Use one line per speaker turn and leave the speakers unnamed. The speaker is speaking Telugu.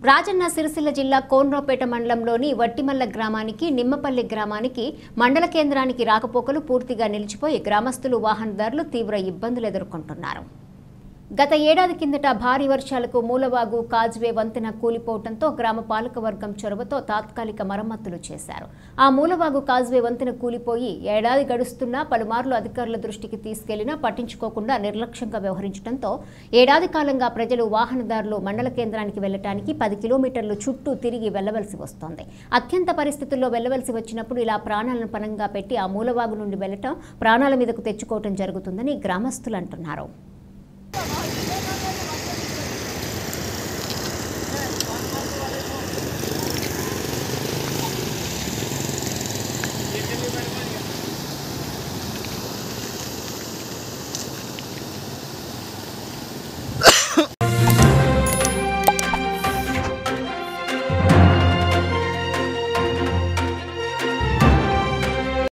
రాజన్న సిరిసిల్ల జిల్లా కోన్రాపేట మండలంలోని వట్టిమల్ల గ్రామానికి నిమ్మపల్లి గ్రామానికి మండల కేంద్రానికి రాకపోకలు పూర్తిగా నిలిచిపోయి గ్రామస్తులు వాహనదారులు తీవ్ర ఇబ్బందులు ఎదుర్కొంటున్నారు గత ఏడాది కిందట భారీ వర్షాలకు మూలవాగు కాజ్వే వంతెన కూలిపోవడంతో గ్రామ పాలకవర్గం చొరవతో తాత్కాలిక మరమ్మతులు చేశారు ఆ మూలవాగు కాజ్వే వంతెన కూలిపోయి ఏడాది గడుస్తున్నా పలుమార్లు అధికారుల దృష్టికి తీసుకెళ్లినా పట్టించుకోకుండా నిర్లక్ష్యంగా వ్యవహరించడంతో ఏడాది కాలంగా ప్రజలు వాహనదారులు మండల కేంద్రానికి వెళ్లటానికి పది కిలోమీటర్లు చుట్టూ తిరిగి వెళ్లవలసి వస్తోంది అత్యంత పరిస్థితుల్లో వెళ్లవలసి వచ్చినప్పుడు ఇలా ప్రాణాలను పనంగా పెట్టి ఆ మూలవాగు నుండి వెళ్లటం ప్రాణాల మీదకు తెచ్చుకోవటం జరుగుతుందని గ్రామస్తులు అంటున్నారు